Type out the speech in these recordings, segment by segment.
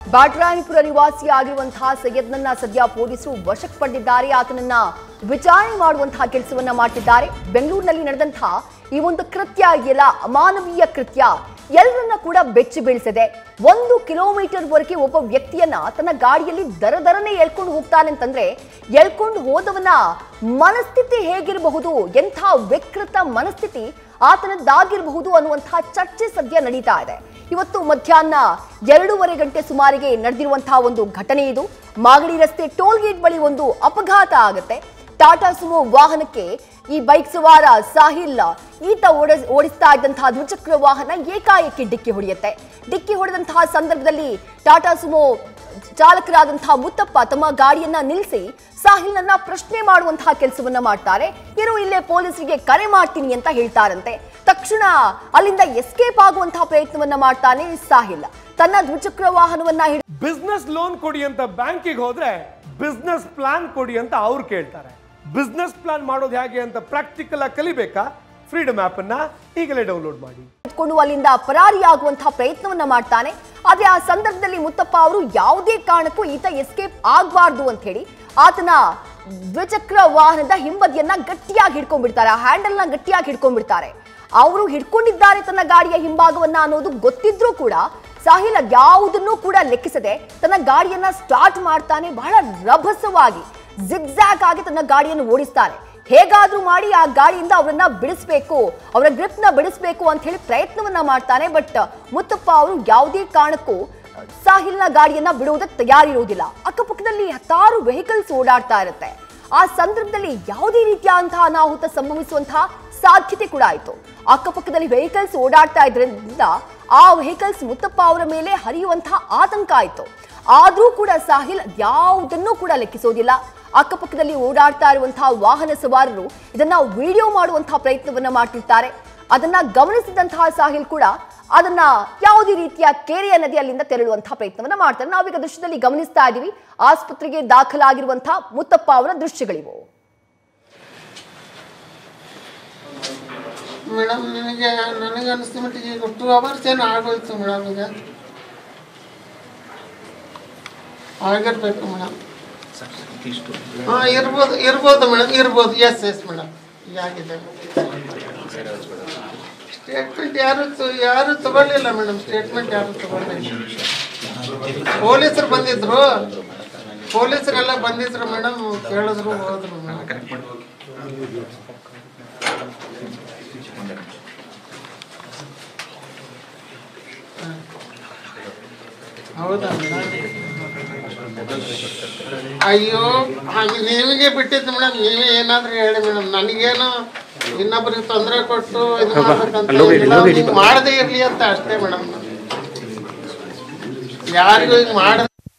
ಬಾಟ್ರಾಯನಪುರ ನಿವಾಸಿ ಆಗಿರುವಂತಹ ಸೈಯದ್ನನ್ನ ಸದ್ಯ ಪೊಲೀಸರು ವಶಕ್ಕೆ ಪಡೆದಿದ್ದಾರೆ ಆತನನ್ನ ವಿಚಾರಣೆ ಮಾಡುವಂತಹ ಕೆಲಸವನ್ನ ಮಾಡ್ತಿದ್ದಾರೆ ಬೆಂಗಳೂರಿನಲ್ಲಿ ನಡೆದಂತಹ ಈ ಒಂದು ಕೃತ್ಯ ಇದೆಯಲ್ಲ ಅಮಾನವೀಯ ಕೃತ್ಯ ಎಲ್ಲರನ್ನ ಕೂಡ ಬೆಚ್ಚಿ ಬೀಳಿಸಿದೆ ಒಂದು ಕಿಲೋಮೀಟರ್ ವರೆಗೆ ಒಬ್ಬ ವ್ಯಕ್ತಿಯನ್ನ ತನ್ನ ಗಾಡಿಯಲ್ಲಿ ದರ ದರನೆ ಎಳ್ಕೊಂಡು ಹೋಗ್ತಾನೆ ಅಂತಂದ್ರೆ ಎಳ್ಕೊಂಡು ಹೋದವನ ಮನಸ್ಥಿತಿ ಹೇಗಿರಬಹುದು ಎಂಥ ವಿಕೃತ ಮನಸ್ಥಿತಿ ಆತನದ್ದಾಗಿರಬಹುದು ಅನ್ನುವಂತಹ ಚರ್ಚೆ ಸದ್ಯ ನಡೀತಾ ಇದೆ ಇವತ್ತು ಮಧ್ಯಾಹ್ನ ಎರಡೂವರೆ ಗಂಟೆ ಸುಮಾರಿಗೆ ನಡೆದಿರುವಂತಹ ಒಂದು ಘಟನೆ ಇದು ಮಾಗಡಿ ರಸ್ತೆ ಟೋಲ್ ಗೇಟ್ ಬಳಿ ಒಂದು ಅಪಘಾತ ಆಗುತ್ತೆ ಟಾಟಾ ಸುಮೋ ವಾಹನಕ್ಕೆ ಈ ಬೈಕ್ ಸವಾರ ಸಾಹಿಲ್ ಈತ ಓಡಿಸ್ ಓಡಿಸ್ತಾ ಇದ್ದಂತಹ ದ್ವಿಚಕ್ರ ವಾಹನ ಏಕಾಏಕಿ ಡಿಕ್ಕಿ ಹೊಡೆಯುತ್ತೆ ಡಿಕ್ಕಿ ಹೊಡೆದಂತಹ ಸಂದರ್ಭದಲ್ಲಿ ಟಾಟಾ ಸುಮೋ ಚಾಲಕರಾದಂತಹ ಮುತ್ತಪ್ಪ ತಮ್ಮ ಗಾಡಿಯನ್ನ ನಿಲ್ಲಿಸಿ ಸಾಹಿಲ್ನನ್ನ ಪ್ರಶ್ನೆ ಮಾಡುವಂತಹ ಕೆಲಸವನ್ನ ಮಾಡ್ತಾರೆ ಇರು ಇಲ್ಲೇ ಪೊಲೀಸರಿಗೆ ಕರೆ ಮಾಡ್ತೀನಿ ಅಂತ ಹೇಳ್ತಾರಂತೆ ತಕ್ಷಣ ಅಲ್ಲಿಂದ ಎಸ್ಕೇಪ್ ಆಗುವಂತಹ ಪ್ರಯತ್ನವನ್ನ ಮಾಡ್ತಾನೆ ಸಾಹಿಲ್ ತನ್ನ ದ್ವಿಚಕ್ರ ವಾಹನವನ್ನ ಹಿಡಿದು ಬಿಸ್ನೆಸ್ ಲೋನ್ ಕೊಡಿ ಅಂತ ಬ್ಯಾಂಕಿಗೆ ಹೋದ್ರೆ ಬಿಸ್ನೆಸ್ ಪ್ಲಾನ್ ಕೊಡಿ ಅಂತ ಅವ್ರು ಕೇಳ್ತಾರೆ ಬಿಸ್ನೆಸ್ ಪ್ಲಾನ್ ಮಾಡೋದು ಹೇಗೆ ಅಂತ ಪ್ರಾಕ್ಟಿಕಲ್ ಆಗಿ ಕಲಿಬೇಕಾ ಫ್ರೀಡಮ್ ಆಪ್ ಅನ್ನ ಈಗಲೇ ಡೌನ್ಲೋಡ್ ಮಾಡಿ ಎತ್ಕೊಂಡು ಅಲ್ಲಿಂದ ಪರಾರಿಯಾಗುವಂತಹ ಪ್ರಯತ್ನವನ್ನ ಮಾಡ್ತಾನೆ ಆದ್ರೆ ಆ ಸಂದರ್ಭದಲ್ಲಿ ಮುತ್ತಪ್ಪ ಅವರು ಯಾವುದೇ ಕಾರಣಕ್ಕೂ ಈತ ಎಸ್ಕೇಪ್ ಆಗಬಾರ್ದು ಅಂತ ಹೇಳಿ ಆತನ ದ್ವಿಚಕ್ರ ವಾಹನದ ಹಿಂಬದಿಯನ್ನ ಗಟ್ಟಿಯಾಗಿ ಹಿಡ್ಕೊಂಡ್ಬಿಡ್ತಾರೆ ಆ ಹ್ಯಾಂಡಲ್ನ ಗಟ್ಟಿಯಾಗಿ ಹಿಡ್ಕೊಂಡ್ಬಿಡ್ತಾರೆ ಅವರು ಹಿಡ್ಕೊಂಡಿದ್ದಾರೆ ತನ್ನ ಗಾಡಿಯ ಹಿಂಭಾಗವನ್ನ ಅನ್ನೋದು ಗೊತ್ತಿದ್ರೂ ಕೂಡ ಸಾಹಿಲ್ ಯಾವುದನ್ನೂ ಕೂಡ ಲೆಕ್ಕಿಸದೆ ತನ್ನ ಗಾಡಿಯನ್ನ ಸ್ಟಾರ್ಟ್ ಮಾಡ್ತಾನೆ ಬಹಳ ರಭಸವಾಗಿ ಜಿಗ್ಜಾಗ್ ಆಗಿ ತನ್ನ ಗಾಡಿಯನ್ನು ಓಡಿಸ್ತಾನೆ ಹೇಗಾದ್ರೂ ಮಾಡಿ ಆ ಗಾಡಿಯಿಂದ ಅವರನ್ನ ಬಿಡಿಸ್ಬೇಕು ಅವರ ಗ್ರಿಪ್ ನ ಬಿಡಿಸ್ಬೇಕು ಅಂತ ಹೇಳಿ ಪ್ರಯತ್ನವನ್ನ ಮಾಡ್ತಾನೆ ಬಟ್ ಮುತ್ತಪ್ಪ ಅವರು ಯಾವುದೇ ಕಾರಣಕ್ಕೂ ಸಾಹಿಲ್ನ ಗಾಡಿಯನ್ನ ಬಿಡುವುದಕ್ಕೆ ತಯಾರಿರುವುದಿಲ್ಲ ಅಕ್ಕಪಕ್ಕದಲ್ಲಿ ಹತ್ತಾರು ವೆಹಿಕಲ್ಸ್ ಓಡಾಡ್ತಾ ಇರುತ್ತೆ ಆ ಸಂದರ್ಭದಲ್ಲಿ ಯಾವುದೇ ರೀತಿಯಾದಂತಹ ಅನಾಹುತ ಸಂಭವಿಸುವಂತಹ ಸಾಧ್ಯತೆ ಕೂಡ ಆಯಿತು ಅಕ್ಕಪಕ್ಕದಲ್ಲಿ ವೆಹಿಕಲ್ಸ್ ಓಡಾಡ್ತಾ ಇದ್ರಿಂದ ಆ ವೆಹಿಕಲ್ಸ್ ಮುತ್ತಪ್ಪ ಅವರ ಮೇಲೆ ಹರಿಯುವಂತಹ ಆತಂಕ ಆಯಿತು ಆದ್ರೂ ಕೂಡ ಸಾಹಿಲ್ ಯಾವುದನ್ನೂ ಕೂಡ ಲೆಕ್ಕಿಸೋದಿಲ್ಲ ಅಕ್ಕಪಕ್ಕದಲ್ಲಿ ಓಡಾಡ್ತಾ ಇರುವಂತಹ ವಾಹನ ಸವಾರರು ಇದನ್ನ ವಿಡಿಯೋ ಮಾಡುವಂತಹ ಪ್ರಯತ್ನವನ್ನ ಮಾಡ್ತಿರ್ತಾರೆ ಅದನ್ನ ಗಮನಿಸಿದಂತಹ ಸಾಹಿಲ್ ಕೂಡ ಅದನ್ನ ಯಾವುದೇ ರೀತಿಯ ಕೆರೆಯ ನದಿ ಅಲ್ಲಿಂದ ತೆರಳುವಂತಹ ಪ್ರಯತ್ನವನ್ನ ಮಾಡ್ತಾರೆ ನಾವೀಗ ದೃಶ್ಯದಲ್ಲಿ ಗಮನಿಸ್ತಾ ಇದ್ದೀವಿ ಆಸ್ಪತ್ರೆಗೆ ದಾಖಲಾಗಿರುವಂತಹ ಮುತ್ತಪ್ಪ ಅವರ ದೃಶ್ಯಗಳಿವು ಮೇಡಮ್ ನನಗೆ ನನಗೆ ಅನಿಸ್ತು ಮಟ್ಟಿಗೆ ಈಗ ಟೂ ಅವರ್ಸ್ ಏನು ಆಗೋಯ್ತು ಮೇಡಮ್ ಈಗ ಆಗಿರ್ಬೇಕು ಮೇಡಮ್ ಹಾಂ ಇರ್ಬೋದು ಇರ್ಬೋದು ಮೇಡಮ್ ಇರ್ಬೋದು ಎಸ್ ಎಸ್ ಮೇಡಮ್ ಈಗ ಆಗಿದೆ ಸ್ಟೇಟ್ಮೆಂಟ್ ಯಾರು ತ- ಯಾರು ತಗೊಳ್ಳಿಲ್ಲ ಮೇಡಮ್ ಸ್ಟೇಟ್ಮೆಂಟ್ ಯಾರು ತಗೊಳ್ಳಿಲ್ಲ ಪೊಲೀಸರು ಬಂದಿದ್ರು ಪೊಲೀಸರೆಲ್ಲ ಬಂದಿದ್ರು ಮೇಡಮ್ ಕೇಳಿದ್ರು ಹೋದ್ರು ಮೇಡಮ್ ಹೌದಾ ಮೇಡಮ್ ಅಯ್ಯೋ ಹಾಗೆ ನಿಮಗೆ ಬಿಟ್ಟಿದ್ದು ಮೇಡಮ್ ನೀವೇ ಏನಾದ್ರೂ ಹೇಳಿ ಮೇಡಮ್ ನನಗೇನು ಇನ್ನೊಬ್ರಿಗೆ ತೊಂದರೆ ಕೊಟ್ಟು ಇದು ಮಾಡ್ಬೇಕಂತ ಏನಿಲ್ಲ. ಹಿಂಗ್ ಮಾಡದೇ ಇರ್ಲಿ ಅಂತ ಅಷ್ಟೇ ಮೇಡಮ್ ಯಾರಿಗೂ ಹಿಂಗ್ ಮಾಡ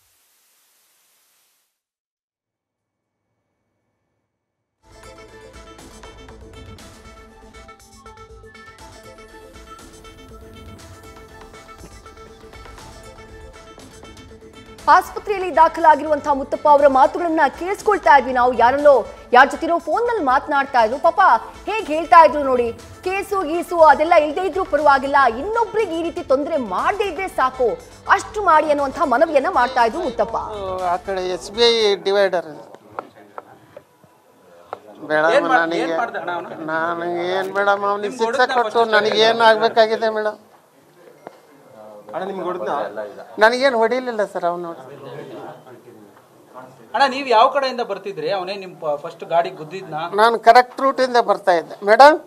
ಆಸ್ಪತ್ರೆಯಲ್ಲಿ ದಾಖಲಾಗಿರುವಂತಹ ಮುತ್ತಪ್ಪ ಅವರ ಮಾತುಗಳನ್ನ ಕೇಳಿಸ್ಕೊಳ್ತಾ ಇದ್ವಿ ನಾವು ಯಾರಲ್ಲೋ ಯಾರ ಜೊತೆನೋ ಫೋನ್ ನಲ್ಲಿ ಮಾತನಾಡ್ತಾ ಇದ್ರು ಪಾಪ ಹೇಗ್ ಹೇಳ್ತಾ ಇದ್ರು ನೋಡಿ ಕೇಸು ಗೀಸು ಅದೆಲ್ಲ ಇಲ್ಲದೆ ಇದ್ರೂ ಪರವಾಗಿಲ್ಲ ಇನ್ನೊಬ್ರಿಗೆ ಈ ರೀತಿ ತೊಂದರೆ ಮಾಡದೇ ಇದ್ರೆ ಸಾಕು ಅಷ್ಟು ಮಾಡಿ ಅನ್ನುವಂತಹ ಮನವಿಯನ್ನ ಮಾಡ್ತಾ ಇದ್ರು ಮುತ್ತಪ್ಪ ಆ ಕಡೆ S B I divider madam ನನಗೆ ನನಗೆ ಏನು ಮೇಡಮ್ ಅವ್ನಿಗೆ ಶಿಕ್ಷೆ ಕೊಟ್ಟು ನನಗೆ ಏನು ಆಗ್ಬೇಕಾಗಿದೆ ಮೇಡಮ್ ನನಗೇನು ಹೊಡಿಲಿಲ್ಲ ಸರ್ ಅವನು ಅಣ್ಣ ನೀವು ಯಾವ ಕಡೆಯಿಂದ ಬರ್ತಿದ್ರಿ ಅವನೇ ನಿಮ್ ಫಸ್ಟ್ ಗಾಡಿ ಗುದ್ದಿದ್ನ ನಾನು ಕರೆಕ್ಟ್ ರೂಟಿಂದ ಬರ್ತಾ ಇದ್ದೆ ಮೇಡಮ್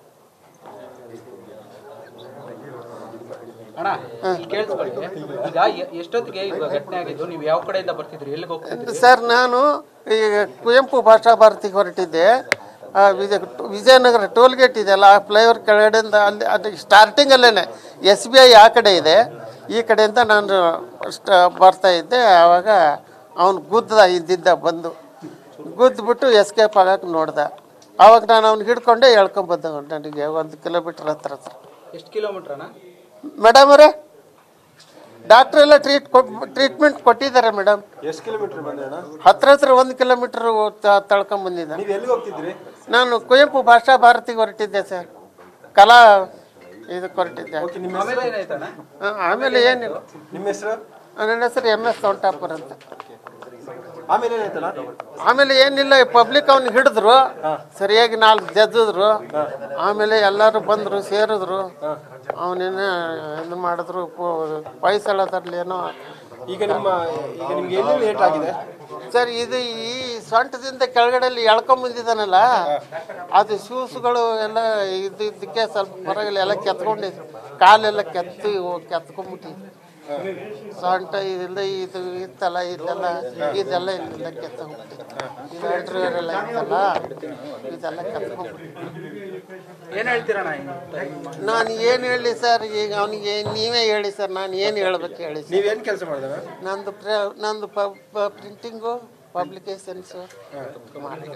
ಅಣ್ಣ ಇಲ್ಲಿ ಕೇಳಿಸ್ಕೊಳ್ಳಿ ಈಗ ಎ- ಎಷ್ಟೊತ್ತಿಗೆ ಈಗ ಘಟನೆ ಆಗಿದ್ದು ನೀವು ಯಾವ ಕಡೆಯಿಂದ ಬರ್ತಿದ್ರಿ ಎಲ್ಲಿಗೆ ಹೋಗ್ತಿದ್ರಿ ಸರ್ ನಾನು ಈಗ ಕುವೆಂಪು ಭಾಷಾ ಭಾರತಿಗೆ ಹೊರಟಿದ್ದೆ ಆ, ವಿಜಯ ವಿಜಯನಗರ ಟೋಲ್ ಗೇಟ್ ಇದೆಯಲ್ಲ ಆ ಫ್ಲೈಓವರ್ ಕೆಳಗಡೆಯಿಂದ ಅಲ್ಲಿ ಅದು ಸ್ಟಾರ್ಟಿಂಗಲ್ಲೇ ಎಸ್ ಬಿ ಐ ಆ ಕಡೆ ಇದೆ ಈ ಕಡೆಯಿಂದ ನಾನು ಸ್ಟ ಬರ್ತಾ ಇದ್ದೆ ಆವಾಗ ಅವನು ಗುದ್ದ ಇದ್ದಿದ್ದ ಬಂದು ಗುದ್ದುಬಿಟ್ಟು ಎಸ್ಕೇಪ್ ಆಗಕ್ಕೆ ನೋಡ್ದ ಆವಾಗ ನಾನು ಅವ್ನು ಹಿಡ್ಕೊಂಡೆ ಹೇಳ್ಕೊಂಬಂದೆ ನನಗೆ ಒಂದು ಕಿಲೋಮೀಟ್ರ್ ಹತ್ರ ಹತ್ರ ಎಷ್ಟು ಕಿಲೋಮೀಟರ್ ಅಣ್ಣ ಮೇಡಮ್ ಅವರೇ ಡಾಕ್ಟ್ರ್ ಎಲ್ಲ ಟ್ರೀಟ್ ಟ್ರೀಟ್ಮೆಂಟ್ ಕೊಟ್ಟಿದ್ದಾರೆ ಮೇಡಮ್ ಎಷ್ಟು ಕಿಲೋಮೀಟರ್ ಬಂದೆ ಅಣ್ಣ ಹತ್ರ ಹತ್ರ ಒಂದು ಕಿಲೋಮೀಟರ್ ತಳ್ಕೊಂಡ್ ಬಂದಿದ್ದೆ ನೀವು ಎಲ್ಲಿಗೆ ಹೋಗ್ತಿದ್ರಿ ನಾನು ಕುವೆಂಪು ಭಾಷಾ ಭಾರತಿಗೆ ಹೊರಟಿದ್ದೆ ಸರ್ ಕಲಾ ಇದಕ್ಕೆ ಹೊರಟಿದ್ದೆ ಓಕೆ ನಿಮ್ಮ ಆಮೇಲೆ ಏನಾಯ್ತಣ್ಣ ಆ, ಆಮೇಲೆ ಏನಿಲ್ಲ ನಿಮ್ಮ ಹೆಸರು ನನ್ನ ಹೆಸರು ಎಮ್ ಎಸ್ ಸೊಂಟಾಪುರ್ ಅಂತ ಆಮೇಲೆ ಏನಾಯ್ತಲ್ಲ ಆಮೇಲೆ ಏನಿಲ್ಲ ಪಬ್ಲಿಕ್ ಅವ್ನಿಗೆ ಹಿಡಿದ್ರು ಸರಿಯಾಗಿ ನಾಲ್ಕು ಜಜ್ಜಿದ್ರು ಆಮೇಲೆ ಎಲ್ಲರೂ ಬಂದರು ಸೇರಿದ್ರು ಅವನೇನ ಇದು ಮಾಡಿದ್ರು ಪೈಸಳದ್ರಲ್ಲಿ ಏನೋ ಈಗ ನಿಮ್ಮ ಈಗ ನಿಮ್ಗೆ ಎಲ್ಲಿ ಲೇಟ್ ಆಗಿದೆ ಸರ್ ಇದು ಈ ಸೊಂಟದಿಂದ ಕೆಳಗಡೆಯಲ್ಲಿ ಎಳ್ಕೊಂಬಂದಿದ್ದಾನಲ್ಲ ಅದು ಶೂಸ್ಗಳು ಎಲ್ಲ ಇದು ಇದಕ್ಕೆ ಸ್ವಲ್ಪ ಹೊರಗಡೆ ಎಲ್ಲ ಕೆತ್ಕೊಂಡಿದ್ರು ಕಾಲೆಲ್ಲ ಕೆತ್ತಿ ಕೆತ್ಕೊಂಡ್ಬಿಟ್ಟಿದ್ರು ಸೊಂಟ ಇದೆಲ್ಲ ಇದು ಇತ್ತಲ್ಲ ಇದೆಲ್ಲ ಇದೆಲ್ಲ ಇಲ್ಲಿಂದ ಕೆತ್ಕೊಂಡ್ಬಿಟ್ಟಿತ್ತು ಇದು ಅಂಡರ್ವೇರ್ ಎಲ್ಲ ಇತ್ತಲ್ಲ ಇದೆಲ್ಲ ಕೆತ್ಕೊಂಡ್ಬಿಟ್ಟಿತ್ತು ಏನ್ ಹೇಳ್ತೀರಣ್ಣ ನಾನು ಏನು ಹೇಳಿ ಸರ್ ಈಗ ಅವನಿಗೆ ನೀವೇ ಹೇಳಿ ಸರ್ ನಾನು ಏನು ಹೇಳ್ಬೇಕು ಹೇಳಿ ಸರ್ ನೀವೇನು ಕೆಲಸ ಮಾಡಿದಾಗ ನಂದು ಪ್ರ ನಂದು ಪ್ರಿಂಟಿಂಗು ಪಬ್ಲಿಕೇಶನ್ಸು ಮಾಡಿ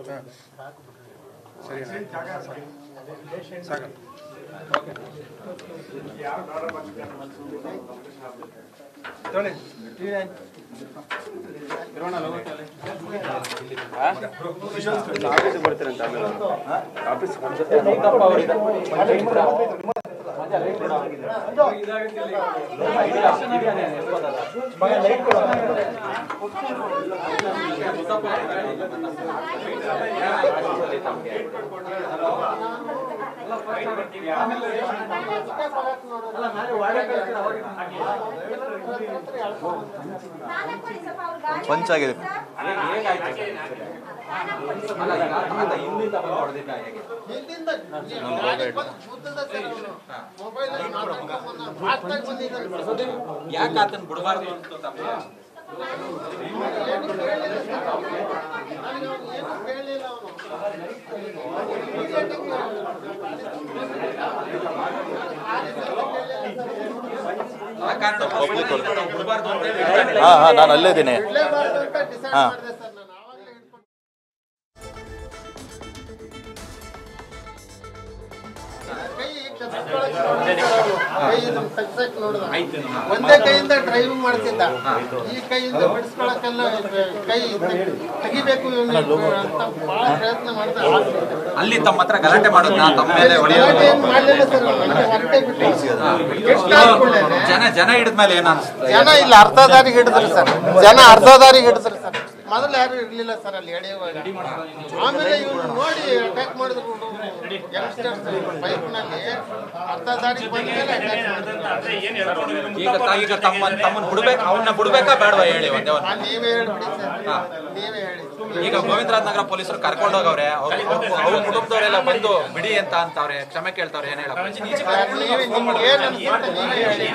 ಸಾಕು ತಗೊಳ್ಳಿ. ಪಂಚಾಗಿದೆ ಯಾಕೆ ಆತನ ಬಿಡಬಾರ್ದು ಅಂತ ತಮ್ಮ ಆ ಕಾರಣ ಬಿಡಬಾರ್ದು ಅಂತ ಹೇಳಿ ಹಾ ಹಾ ನಾನು ಅಲ್ಲೇ ಇದ್ದೀನಿ ಹಾ. ಒಂದೇ ಕೈಯಿಂದ ಡ್ರೈವಿಂಗ್ ಮಾಡ್ತಿದ್ದ ಈ ಕೈಯಿಂದ ಬಿಡಿಸ್ಕೊಳಕ್ಕೆಲ್ಲ ಕೈ ತೆಗಿಬೇಕು ಇವ್ನಿಗೆ ಅಂತ ಬಹಳ ಪ್ರಯತ್ನ ಮಾಡ್ತಾ ಅಲ್ಲಿ ತಮ್ಮ ಹತ್ರ ಗಲಾಟೆ ಮಾಡೋದು ನಾ ತಮ್ಮ ಮೇಲೆ ಹೊಡೆಯೋದು ಗಲಾಟೆ ಏನ್ ಮಾಡ್ಲಿಲ್ಲ ಸರ್ ಅವ್ನು. ಹಂಗೆ ಹೊರಟೇ ಬಿಟ್ಟ. ಎಷ್ಟಾದ ಕೂಡ್ಲೇನೆ ಜನ ಜನ ಹಿಡಿದ್ಮೇಲೆ ಏನ್ ಅನ್ಸುತ್ತೆ ಜನ ಇಲ್ಲ ಅರ್ಧ ದಾರಿಗೆ ಹಿಡಿದ್ರು ಸರ್ ಜನ ಅರ್ಧ ದಾರಿಗೆ ಹಿಡಿದ್ರು ಸರ್ ಮೊದಲು ಯಾರು ಇರ್ಲಿಲ್ಲ ಸರ್ ಅಲ್ಲಿ ಎಳೆಯುವಾಗ ಆಮೇಲೆ ಇವ್ರು ನೋಡಿ ಅಟ್ಯಾಕ್ ಮಾಡಿದ್ರು ಯಂಗ್ಸ್ಟರ್ಸ್ ಬೈಕ್ನಲ್ಲಿ ಅರ್ಧ ದಾರಿಗೆ ಬಂದ ಮೇಲೆ attack ಮಾಡಿದ್ರು. ಈಗ ತ- ಈಗ ತಮ್ಮ ತಮ್ಮನ್ನ ಬಿಡ್ಬೇಕು ಅವನ್ನ ಬಿಡ್ಬೇಕಾ ಬೇಡವಾ ಹೇಳಿ ಒಂದೇ ಒಂದು ಆ, ನೀವೇ ಹೇಳ್ಬಿಡಿ ಸರ್ ನೀವೇ ಹೇಳಿ ಈಗ ಗೋವಿಂದರಾಜ್ ನಗರ ಪೊಲೀಸರು ಕರ್ಕೊಂಡು ಹೋಗವ್ರೆ ಅವ್ರ ಅವ್ರ ಕುಟುಂಬದವರೆಲ್ಲ ಬಂದು ಬಿಡಿ ಅಂತ ಅಂತವ್ರೆ ಕ್ಷಮೆ ಕೇಳ್ತಾವ್ರೆ ಏನ್ ಹೇಳಪ್ಪ ಸರ್, ನೀವೇ ನಿಮ್ಗೆ ಏನ್ ಅನ್ಸುತ್ತೆ ನೀವೇ ಹೇಳಿ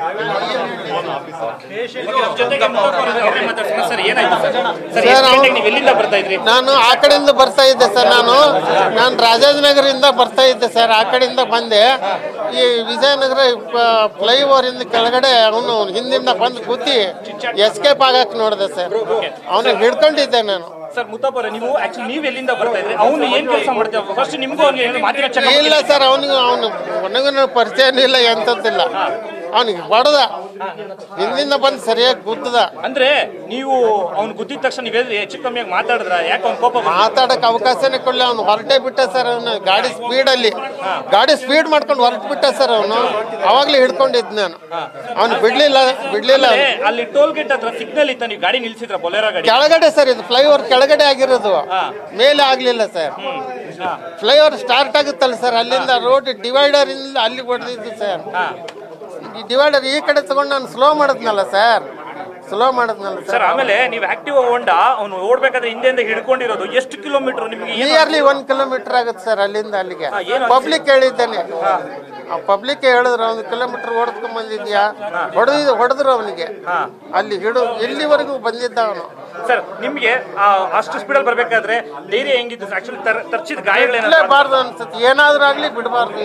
ಸರ್, ಅವ್ನು- ನಾನು ಆ ಕಡೆಯಿಂದ ಬರ್ತಾ ಇದ್ದೆ ಸರ್ ನಾನು ನಾನು ರಾಜಾಜನಗರದಿಂದ ಬರ್ತಾ ಇದ್ದೆ ಸರ್ ಆ ಕಡೆಯಿಂದ ಬಂದೆ ಈ ವಿಜಯನಗರ ಫ್ಲೈಓವರ್ ಇಂದ ಕೆಳಗಡೆ ಅವನು ಹಿಂದಿಂದ ಬಂದು ಕೂತಿ ಎಸ್ಕೇಪ್ ಆಗಕ್ ನೋಡಿದೆ ಸರ್ ಅವನಿಗೆ ಹಿಡ್ಕೊಂಡಿದ್ದೆ ನಾನು ಸರ್ ಮುತ್ತಪ್ಪರ ನೀವು ಆಕ್ಚುಲಿ ನೀವು ಎಲ್ಲಿಂದ ಬರ್ತಾ ಇದ್ರಿ ಅವ್ನು ಏನ್ ಕೆಲಸ ಮಾಡ್ತೇವೆ ಫಸ್ಟ್ ನಿಮ್ಗೂ ಅವ್ನಿಗೆ ಏನು ಮಾತಿನ ಚೆಕ್ ಇಲ್ಲ ಸರ್ ಅವನಿಗೆ ಅವನು ನನಗೂ ಪರಿಚಯನೂ ಇಲ್ಲ ಎಂಥದ್ದಿಲ್ಲ ಅವನಿಗೆ ಹೊಡೆದ ಹಿಂದಿಂದ ಬಂದು ಸರಿಯಾಗಿ ಗುದ್ದದ ಅಂದ್ರೆ ನೀವು ಅವ್ನು ಗುದ್ದಿದ ತಕ್ಷಣ ನೀವು ಹೆಚ್ಚು ಕಮ್ಮಿಯಾಗಿ ಮಾತಾಡಿದ್ರ ಯಾಕೆ ಅವ್ನ ಕೋಪ ಬಂತು? ಮಾತಾಡಕ್ ಅವಕಾಶನೇ ಕೊಡ್ಲಿ ಅವ್ನು ಹೊರಟೇ ಬಿಟ್ಟ ಸರ್ ಅವನು ಗಾಡಿ ಸ್ಪೀಡ್ ಅಲ್ಲಿ ಗಾಡಿ ಸ್ಪೀಡ್ ಮಾಡ್ಕೊಂಡು ಹೊರಟು ಬಿಟ್ಟ ಸರ್ ಅವನು ಅವಾಗ್ಲೇ ಹಿಡ್ಕೊಂಡಿದ್ ನಾನು ಅವ್ನು ಬಿಡ್ಲಿಲ್ಲ ಬಿಡ್ಲಿಲ್ಲ ಅಂದ್ರೆ ಅವ್ನು. ಅಲ್ಲಿ ಟೋಲ್ ಗೇಟ್ ಹತ್ರ ಸಿಗ್ನಲ್ ಇತ್ತ ನೀವು ಗಾಡಿ ನಿಲ್ಸಿದ್ರ ಬೊಲೆರೋ ಗಾಡಿ ಕೆಳಗಡೆ ಸರ್ ಇದು ಫ್ಲೈಓವರ್ ಕೆಳಗಡೆ ಆಗಿರೋದು ಮೇಲೆ ಆಗ್ಲಿಲ್ಲ ಸರ್ ಫ್ಲೈಓವರ್ ಸ್ಟಾರ್ಟ್ ಆಗುತ್ತಲ್ಲ ಸರ್ ಅಲ್ಲಿಂದ ರೋಡ್ ಡಿವೈಡರ್ ಇಂದ ಅಲ್ಲಿ ಹೊಡೆದಿದ್ದು ಸರ್ ಈ ಡಿವೈಡರ್ ಈ ಕಡೆ ತಗೊಂಡು ನಾನು ಸ್ಲೋ ಮಾಡಿದ್ನಲ್ಲ ಸರ್ ಸ್ಲೋ ಮಾಡಿದ್ನಲ್ಲ ಸರ್ ಸರ್ ಆಮೇಲೆ ನೀವು ಆಕ್ಟಿವ್ ಹೋಂಡಾ ಅವ್ನು ಓಡ್ಬೇಕಾದ್ರೆ ಹಿಂದೆಯಿಂದ ಹಿಡ್ಕೊಂಡಿರೋದು ಎಷ್ಟು ಕಿಲೋಮೀಟರ್ ನಿಮ್ಗೆ ಏನು ನಿಯರ್ಲಿ ಒನ್ ಕಿಲೋಮೀಟರ್ ಆಗುತ್ತೆ ಸರ್ ಅಲ್ಲಿಂದ ಅಲ್ಲಿಗೆ ಹಾ, ಏನು ಪಬ್ಲಿಕ್ ಹೇಳಿದ್ದಾನೆ ಆ ಪಬ್ಲಿಕ್ ಹೇಳಿದ್ರು ಒಂದು ಕಿಲೋಮೀಟರ್ ಓಡಿಸ್ಕೊಂಡ್ ಬಂದಿದ್ಯಾ ಹೊಡೆದ ಹೊಡೆದ್ರು ಅವನಿಗೆ ಅಲ್ಲಿ ಹಿಡು ಎಲ್ಲಿವರೆಗೂ ಬಂದಿದ್ದ ಅವನು ಸರ್ ನಿಮ್ಗೆ ಆ, ಅಷ್ಟು ಸ್ಪೀಡಲ್ಲಿ ಬರ್ಬೇಕಾದ್ರೆ ಧೈರ್ಯ ಹೆಂಗಿತ್ತು ಆಕ್ಚುಲಿ ತರ್ಚಿದ ಗಾಯಗಳೇನ ಬಿಡಲೇಬಾರ್ದು ಅನ್ಸುತ್ತೆ ಏನಾದ್ರೂ ಆಗ್ಲಿ ಬಿಡಬಾರ್ದು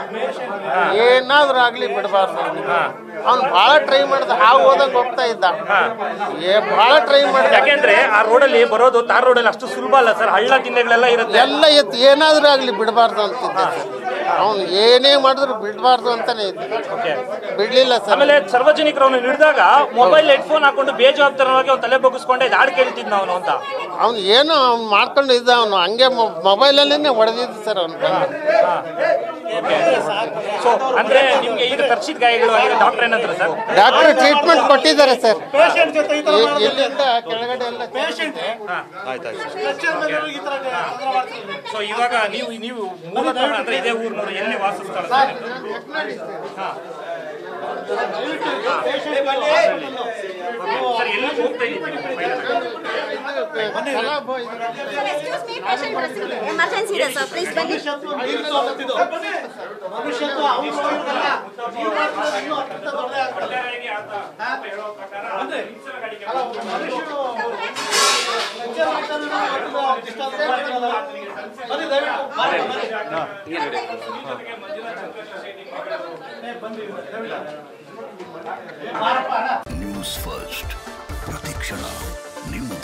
ಏನಾದ್ರೂ ಆಗ್ಲಿ ಬಿಡಬಾರ್ದು ಅವ್ನು ಬಹಳ ಟ್ರೈ ಮಾಡ್ದ ಹಾವು ಹೋದಂಗ್ ಹೋಗ್ತಾ ಇದ್ದ ಏ ಬಹಳ ಟ್ರೈ ಮಾಡ್ದ ಯಾಕೆಂದ್ರೆ ಆ ರೋಡಲ್ಲಿ ಬರೋದು ತಾರ್ ರೋಡಲ್ಲಿ ಅಷ್ಟು ಸುಲಭ ಅಲ್ಲ ಸರ್ ಹಳ್ಳ ತಿಂಡೆಗಳೆಲ್ಲ ಇರುತ್ತೆ ಎಲ್ಲ ಎತ್ತು ಏನಾದ್ರೂ ಆಗ್ಲಿ ಬಿಡಬಾರ್ದು ಅಂತಿದ್ದೆ ಅವನು ಏನೇ ಮಾಡಿದ್ರು ಬಿಡಬಾರ್ದು ಅಂತಾನೆ ಇದ್ದ ಬಿಡ್ಲಿಲ್ಲ ಸರ್ ಆಮೇಲೆ ಸಾರ್ವಜನಿಕರು ಅವನು ಹಿಡಿದಾಗ ಮೊಬೈಲ್ ಹೆಡ್ಫೋನ್ ಹಾಕೊಂಡು ಬೇಜವಾಬ್ದಾರವಾಗಿ ಅವ್ನು ತಲೆ ಬಗ್ಗಿಸ್ಕೊಂಡೆ ಹಾಡು ಕೇಳ್ತಿದ್ನ ಅವನು ಅಂತ ಅವ್ನು ಏನೋ ಅವ್ನು ಮಾಡ್ಕೊಂಡು ಇದ್ದ ಅವನು ಹಂಗೆ ಮೊಬೈಲಲ್ಲೇ ಹೊಡೆದಿದ್ದು ಸರ್ ಅವನು ಸೊ ಅಂದ್ರೆ ನಿಮ್ಗೆ ಈಗ ತರ್ಚಿದ ಗಾಯಗಳು ಡಾಕ್ಟರ್ ಏನಂತಾರೆ ಸರ್ ಡಾಕ್ಟರ್ ಟ್ರೀಟ್ಮೆಂಟ್ ಕೊಟ್ಟಿದ್ದಾರೆ ಸರ್ ಪೇಷಂಟ್ ಜೊತೆ ಈ ತರ ಇ- ಇಲ್ಲಿಂದ ಕೆಳಗಡೆ ಎಲ್ಲ ಸೊ ಇವಾಗ ನೀವು ನೀವು ಮೂಲತಃ ಅಂದ್ರೆ ಇದೇ ಊರಿನವರು ಎಲ್ಲಿ ವಾಸಿಸ್ತಾರೆ ಸರ್ ಸರ್ ಎಲ್ಲಿ ಹೋಗ್ತಾ ಇದ್ದೀವಿ ಎಮರ್ಜೆನ್ಸಿ ಇದೆ ಸರ್ ಪ್ಲೀಸ್ ಬನ್ನಿ ನ್ಯೂಸ್ ಫಸ್ಟ್ ಪ್ರತಿಕ್ಷಣ ನಿಮ್ಮ